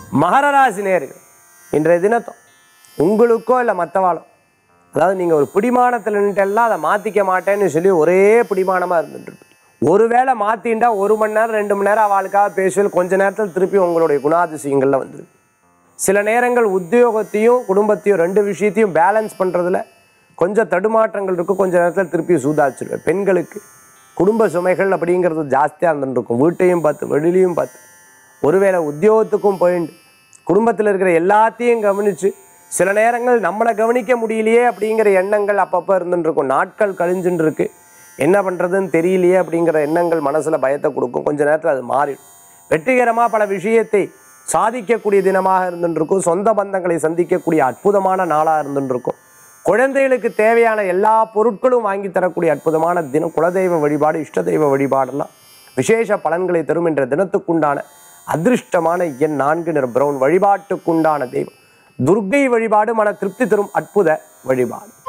மகர ராசி நேர்கள் இன்றைய தினத்தம் உங்களுக்கோ இல்லை மற்றவாளோ அதாவது நீங்கள் ஒரு பிடிமானத்தில் நின்றுட்டெல்லாம் அதை மாற்றிக்க மாட்டேன்னு சொல்லி ஒரே பிடிமானமாக இருந்துட்டு இருப்பீங்க. ஒருவேளை மாற்றிண்டா ஒரு மணி நேரம் ரெண்டு மணி நேரம் அவளுக்காக பேசுவேன் கொஞ்ச நேரத்தில் திருப்பி உங்களுடைய குணாதிசயங்களில் வந்துடும் சில நேரங்கள் உத்தியோகத்தையும் குடும்பத்தையும் ரெண்டு விஷயத்தையும் பேலன்ஸ் பண்ணுறதுல கொஞ்சம் தடுமாற்றங்கள் இருக்கும் கொஞ்ச நேரத்தில் திருப்பி சூதாச்சிடுவேன் பெண்களுக்கு குடும்ப சுமைகள் அப்படிங்கிறது ஜாஸ்தியாக இருந்துருக்கும் வீட்டையும் பார்த்து வெளியிலையும் பார்த்து ஒருவேளை உத்தியோகத்துக்கும் போயிட்டு குடும்பத்தில் இருக்கிற எல்லாத்தையும் கவனித்து சில நேரங்கள் நம்மளை கவனிக்க முடியலையே அப்படிங்கிற எண்ணங்கள் அப்பப்போ இருந்துருக்கும் நாட்கள் கழிஞ்சுன்னு இருக்கு என்ன பண்ணுறதுன்னு தெரியலையே அப்படிங்கிற எண்ணங்கள் மனசில் பயத்தை கொடுக்கும் கொஞ்ச நேரத்தில் அது மாறிடும் வெற்றிகரமாக பல விஷயத்தை சாதிக்கக்கூடிய தினமாக இருந்துருக்கும் சொந்த பந்தங்களை சந்திக்கக்கூடிய அற்புதமான நாளாக இருந்துருக்கும் குழந்தைகளுக்கு தேவையான எல்லா பொருட்களும் வாங்கி தரக்கூடிய அற்புதமான தினம் குலதெய்வ வழிபாடு இஷ்ட தெய்வ வழிபாடெல்லாம் விசேஷ பலன்களை தரும் என்ற தினத்துக்குண்டான அதிர்ஷ்டமான எண் நான்கு நிற பிரவுன் வழிபாட்டுக்குண்டான தெய்வம் துர்க்கை வழிபாடு மன திருப்தி தரும் அற்புத வழிபாடு